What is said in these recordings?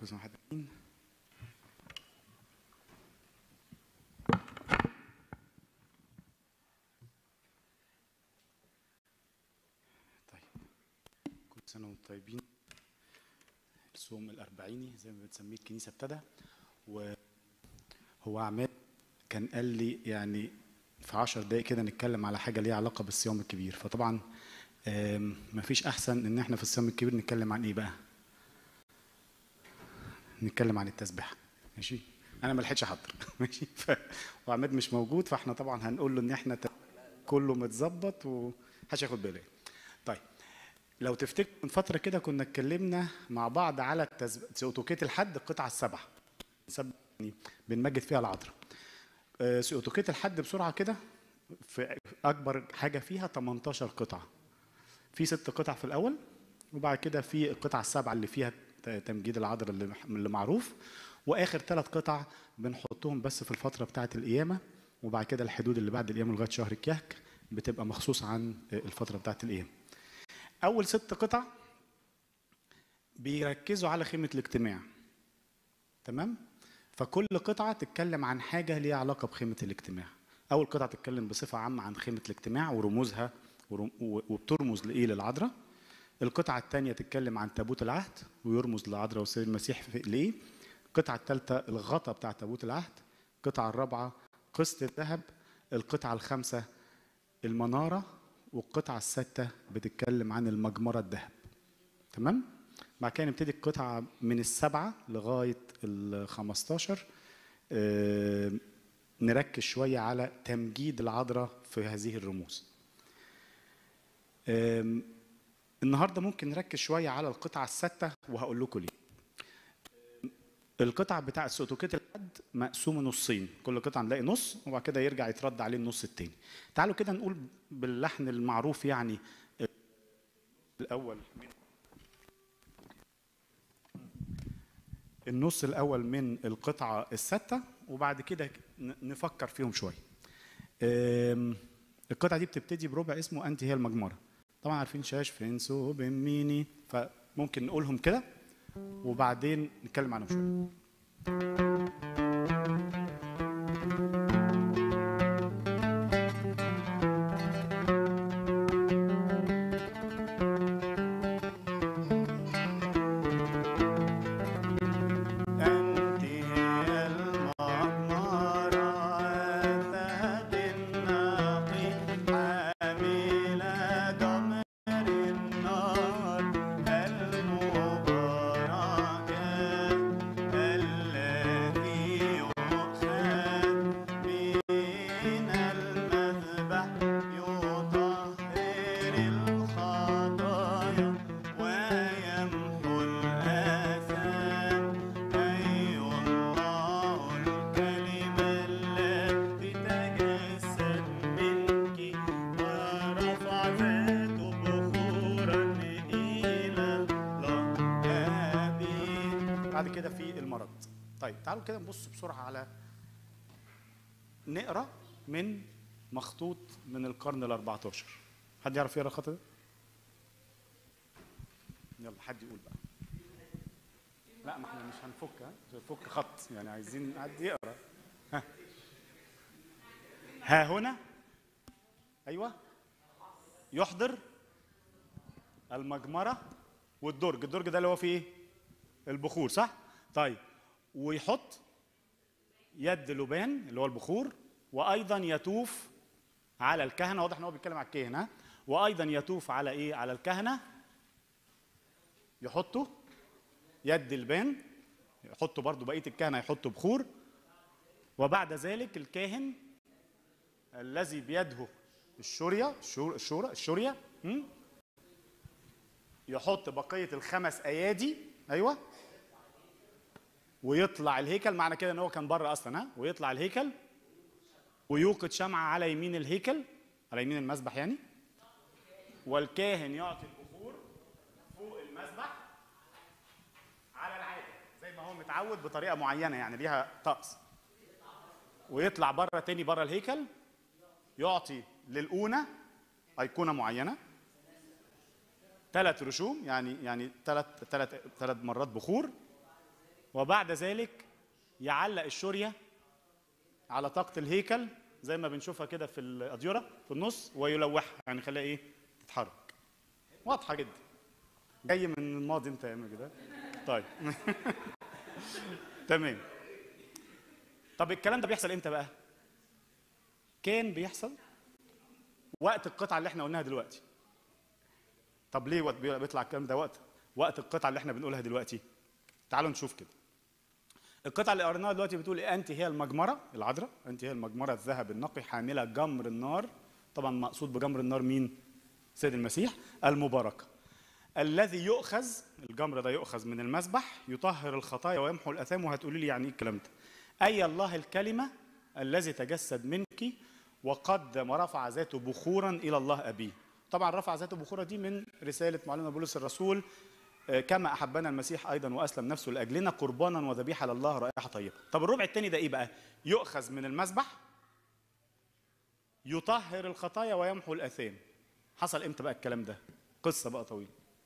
كل سنه وحضرتك طيبين. طيب كل سنه وانتم طيبين الصوم الأربعيني زي ما بتسميه الكنيسة ابتدى وهو عماد كان قال لي يعني في عشر دقايق كده نتكلم على حاجة ليها علاقة بالصيام الكبير فطبعا آم، مفيش أحسن إن إحنا في الصيام الكبير نتكلم عن إيه بقى؟ نتكلم عن التسبيحة ماشي؟ أنا ما لحقتش أحضر ماشي؟ ف... وعماد مش موجود فإحنا طبعا هنقول له إن إحنا ت- كله متظبط ومحدش ياخد باله طيب لو تفتكر من فترة كده كنا اتكلمنا مع بعض على التسب... سيوتوكيت الحد القطعة السبعة سب... يعني بنمجد فيها العذراء آه، سيوتوكيت الحد بسرعة كده في أكبر حاجة فيها 18 قطعة في ست قطع في الأول وبعد كده في القطعة السبعة اللي فيها ت- تمجيد العذراء اللي, مح- اللي معروف وآخر ثلاث قطع بنحطهم بس في الفترة بتاعة القيامة وبعد كده الحدود اللي بعد القيامة لغاية شهر الكهك بتبقى مخصوص عن آه، الفترة بتاعة القيامة أول ست قطع بيركزوا على خيمة الاجتماع تمام فكل قطعة تتكلم عن حاجة ليها علاقة بخيمة الاجتماع أول قطعة تتكلم بصفة عامة عن خيمة الاجتماع ورموزها ورم- و- وبترمز لإيه للعذراء القطعة الثانية تتكلم عن تابوت العهد ويرمز للعذراء والسيد المسيح في لإيه القطعة الثالثة الغطا بتاع تابوت العهد القطعة الرابعة قسط الذهب القطعة الخامسة المنارة والقطعة السادسة بتتكلم عن المجمرة الذهب تمام؟ بعد كده نبتدي القطعة من السبعة لغاية ال 15 آه، نركز شوية على تمجيد العذراء في هذه الرموز. آم، النهارده ممكن نركز شوية على القطعة السادسة وهقول لكم ليه. القطع بتاع السوتوكيت الحد مقسوم نصين كل قطعه نلاقي نص وبعد كده يرجع يترد عليه النص التاني تعالوا كده نقول باللحن المعروف يعني الاول من النص الاول من القطعه السادسه وبعد كده ن- نفكر فيهم شويه أم، القطعه دي بتبتدي بربع اسمه انت هي المجمره طبعا عارفين شاش فينسو بميني فممكن نقولهم كده وبعدين نتكلم عنهم شويه أنت هي المغمرة الذهب النقي حاملة جمر النار المباركة التي يؤخذ من المذبح يطهر الخطايا ويمحو الآثام أي الله الكلمة التي تجسد منك ورفع ذاته بخورا إلى الله آمين بعد كده في المرض طيب تعالوا كده نبص بسرعة على نقرا من مخطوط من القرن ال 14 حد يعرف يقرا الخط ده؟ يلا حد يقول بقى لا ما احنا مش هنفك ها مش هنفك خط يعني عايزين حد يقرا ها ها هنا ايوه يحضر المجمره والدرج الدرج ده اللي هو فيه ايه البخور صح طيب ويحط يد لبان اللي هو البخور وايضا يطوف على الكهنه واضح ان هو بيتكلم على الكهنه وايضا يطوف على ايه على الكهنه يحطوا يد البان يحطوا برضو بقيه الكهنه يحطوا بخور وبعد ذلك الكاهن الذي بيده الشوريه الشور الشوره الشوريه م? يحط بقيه الخمس ايادي ايوه ويطلع الهيكل معنى كده ان هو كان بره اصلا ها ويطلع الهيكل ويوقد شمعة على يمين الهيكل على يمين المسبح يعني والكاهن يعطي البخور فوق المسبح على العادة زي ما هو متعود بطريقة معينة يعني ليها طقس ويطلع بره تاني بره الهيكل يعطي للأونة أيقونة معينة ثلاث رشوم يعني يعني ثلاث ثلاث ثلاث مرات بخور وبعد ذلك يعلق الشوريه على طاقه الهيكل زي ما بنشوفها كده في الاديره في النص ويلوحها يعني يخليها ايه تتحرك واضحه جدا جاي من الماضي انت يا كده طيب تمام طب الكلام ده بيحصل امتى بقى كان بيحصل وقت القطعه اللي احنا قلناها دلوقتي طب ليه وقت بيطلع الكلام ده وقت وقت القطعه اللي احنا بنقولها دلوقتي تعالوا نشوف كده القطعه اللي قريناها دلوقتي بتقول إيه؟ انت هي المجمره العذراء انت هي المجمره الذهب النقي حامله جمر النار طبعا مقصود بجمر النار مين سيد المسيح المباركه الذي يؤخذ الجمر ده يؤخذ من المسبح يطهر الخطايا ويمحو الاثام وهتقولي لي يعني ايه الكلام ده اي الله الكلمه الذي تجسد منك وقدم ورفع ذاته بخورا الى الله ابيه طبعا رفع ذاته بخورا دي من رساله معلمنا بولس الرسول آه، كما احبنا المسيح ايضا واسلم نفسه لاجلنا قربانا وذبيحه لله رائحه طيبه طب الربع الثاني ده ايه بقى يؤخذ من المسبح يطهر الخطايا ويمحو الاثام حصل امتى بقى الكلام ده قصه بقى طويله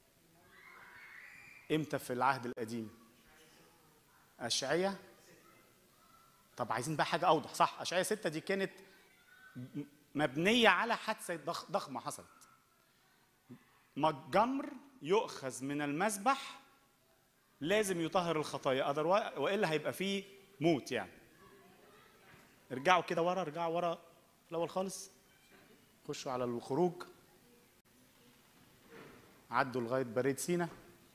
امتى في العهد القديم اشعياء طب عايزين بقى حاجه اوضح صح اشعياء ستة دي كانت م- مبنيه على حادثه ضخ- ضخمه حصلت جمر يؤخذ من المسبح لازم يطهر الخطايا أدر والا هيبقى فيه موت يعني ارجعوا كده ورا ارجعوا ورا الاول خالص خشوا على الخروج عدوا لغايه بريد سينا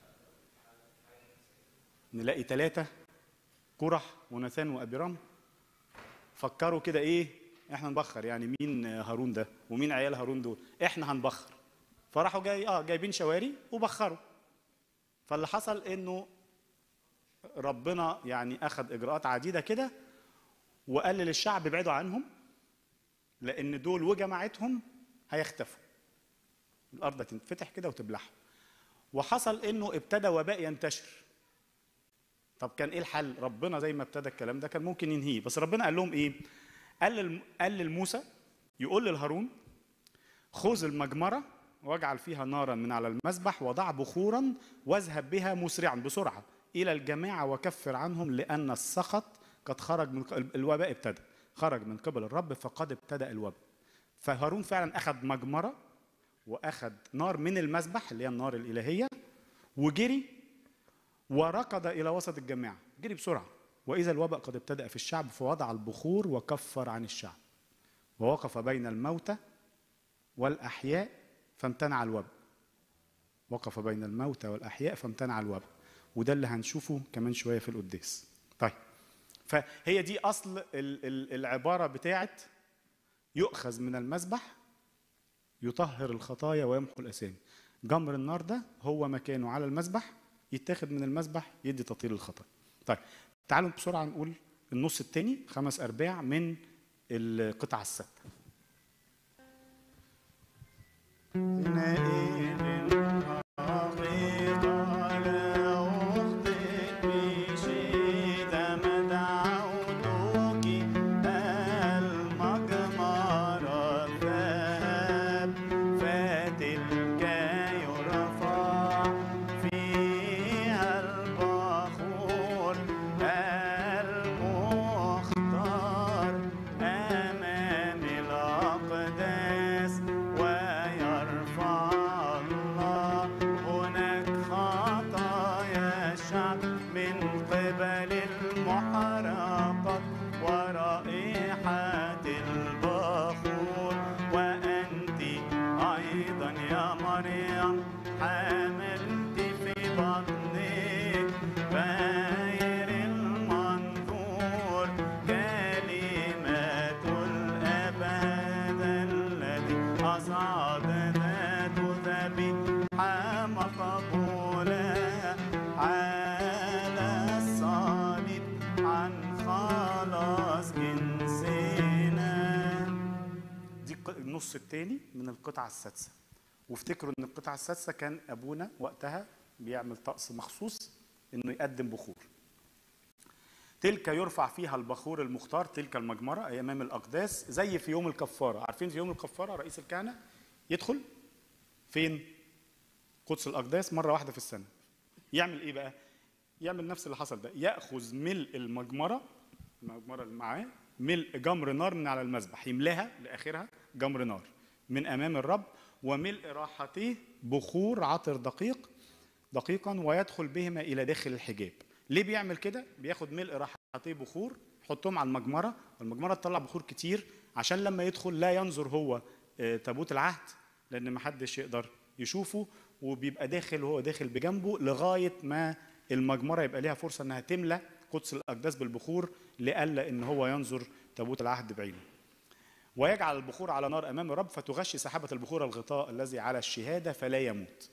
نلاقي ثلاثه كرح وناثان وابيرام فكروا كده ايه احنا نبخر يعني مين هارون ده ومين عيال هارون دول احنا هنبخر فراحوا جاي اه جايبين شواري وبخروا فاللي حصل انه ربنا يعني اخذ اجراءات عديده كده وقال للشعب ابعدوا عنهم لان دول وجماعتهم هيختفوا الارض هتنفتح كده وتبلعهم وحصل انه ابتدى وباء ينتشر طب كان ايه الحل ربنا زي ما ابتدى الكلام ده كان ممكن ينهيه بس ربنا قال لهم ايه قال للم... قال لموسى يقول لهارون خذ المجمره واجعل فيها نارا من على المذبح وضع بخورا واذهب بها مسرعا بسرعه الى الجماعه وكفر عنهم لان السخط قد خرج من الوباء ابتدى خرج من قبل الرب فقد ابتدى الوباء فهارون فعلا اخذ مجمره واخذ نار من المذبح اللي هي النار الالهيه وجري وركض الى وسط الجماعه جري بسرعه واذا الوباء قد ابتدا في الشعب فوضع البخور وكفر عن الشعب ووقف بين الموتى والاحياء فامتنع الوباء وقف بين الموتى والاحياء فامتنع الوباء وده اللي هنشوفه كمان شويه في القداس طيب فهي دي اصل ال- ال- العباره بتاعت يؤخذ من المذبح يطهر الخطايا ويمحو الاسامي جمر النار ده هو مكانه على المذبح يتاخد من المذبح يدي تطهير الخطايا طيب تعالوا بسرعه نقول النص الثاني خمس ارباع من القطعه السته فتلك يرفع فيها البخور المختار أمام الأقداس ويرفع الله هناك خطايا الشعب من قبل المحرقات ورائحة البخور وأنت أيضا يا مريم حملت في بطنك غير المنظور كلمة الأب هذا الذي أصعد ذات ذبيحة مقبولة على الصليب عن خلاص جنسنا دي الق- النص الثاني من القطعة السادسة وافتكروا ان القطعة السادسة كان ابونا وقتها بيعمل طقس مخصوص انه يقدم بخور تلك يرفع فيها البخور المختار تلك المجمرة أي أمام الأقداس زي في يوم الكفارة عارفين في يوم الكفارة رئيس الكهنة يدخل فين قدس الأقداس مرة واحدة في السنة يعمل إيه بقى يعمل نفس اللي حصل ده ياخذ ملء المجمره المجمره اللي معاه ملء جمر نار من على المذبح يملاها لاخرها جمر نار من امام الرب وملء راحتيه بخور عطر دقيق دقيقا ويدخل بهما الى داخل الحجاب ليه بيعمل كده بياخد ملء راحتيه بخور يحطهم على المجمره والمجمره تطلع بخور كتير عشان لما يدخل لا ينظر هو آه، تابوت العهد لان محدش يقدر يشوفه وبيبقى داخل وهو داخل بجنبه لغايه ما المجمره يبقى ليها فرصه انها تملى قدس الاقداس بالبخور لئلا ان هو ينظر تابوت العهد بعينه ويجعل البخور على نار امام الرب فتغشي سحابه البخور الغطاء الذي على الشهاده فلا يموت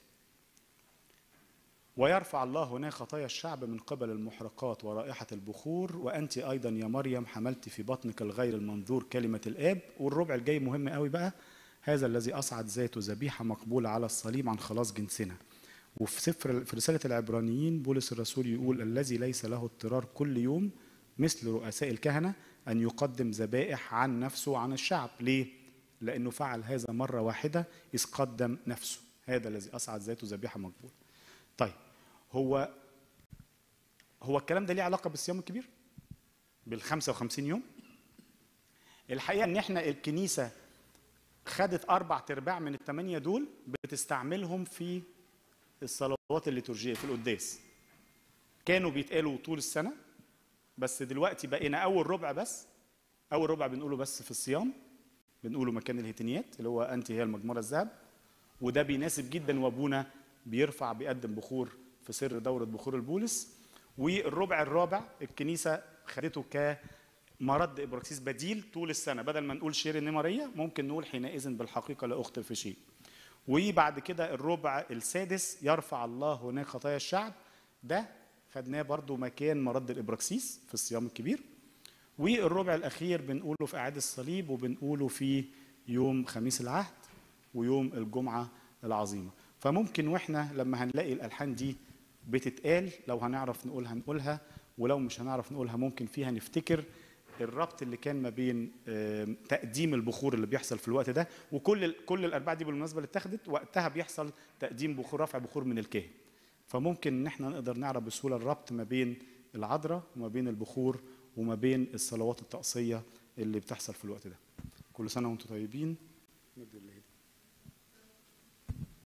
ويرفع الله هناك خطايا الشعب من قبل المحرقات ورائحة البخور وأنت أيضا يا مريم حملت في بطنك الغير المنظور كلمة الآب والربع الجاي مهم قوي بقى هذا الذي أصعد ذاته ذبيحة مقبولة على الصليب عن خلاص جنسنا وفي سفر في رسالة العبرانيين بولس الرسول يقول الذي ليس له اضطرار كل يوم مثل رؤساء الكهنة أن يقدم ذبائح عن نفسه وعن الشعب ليه؟ لأنه فعل هذا مرة واحدة إذ قدم نفسه هذا الذي أصعد ذاته ذبيحة مقبولة طيب هو هو الكلام ده ليه علاقة بالصيام الكبير؟ بال 55 يوم؟ الحقيقة إن إحنا الكنيسة خدت أربع أرباع من الثمانية دول بتستعملهم في الصلوات الليتورجية في القداس. كانوا بيتقالوا طول السنة بس دلوقتي بقينا أول ربع بس أول ربع بنقوله بس في الصيام بنقوله مكان الهتنيات اللي هو أنت هي المجمرة الذهب وده بيناسب جدا وأبونا بيرفع بيقدم بخور في سر دورة بخور البولس والربع الرابع الكنيسة خدته كمرد إبراكسيس بديل طول السنة بدل ما نقول شير النمرية ممكن نقول حينئذ بالحقيقة لا أخطئ في شيء وبعد كده الربع السادس يرفع الله هناك خطايا الشعب ده خدناه برضو مكان مرد الإبراكسيس في الصيام الكبير والربع الأخير بنقوله في أعياد الصليب وبنقوله في يوم خميس العهد ويوم الجمعة العظيمة فممكن واحنا لما هنلاقي الألحان دي بتتقال لو هنعرف نقولها نقولها ولو مش هنعرف نقولها ممكن فيها نفتكر الربط اللي كان ما بين آم، تقديم البخور اللي بيحصل في الوقت ده وكل ال- كل الارباع دي بالمناسبه اللي اتخذت وقتها بيحصل تقديم بخور رفع بخور من الكاهن فممكن ان احنا نقدر نعرف بسهوله الربط ما بين العذراء وما بين البخور وما بين الصلوات الطقسيه اللي بتحصل في الوقت ده كل سنه وانتم طيبين مد اللي هي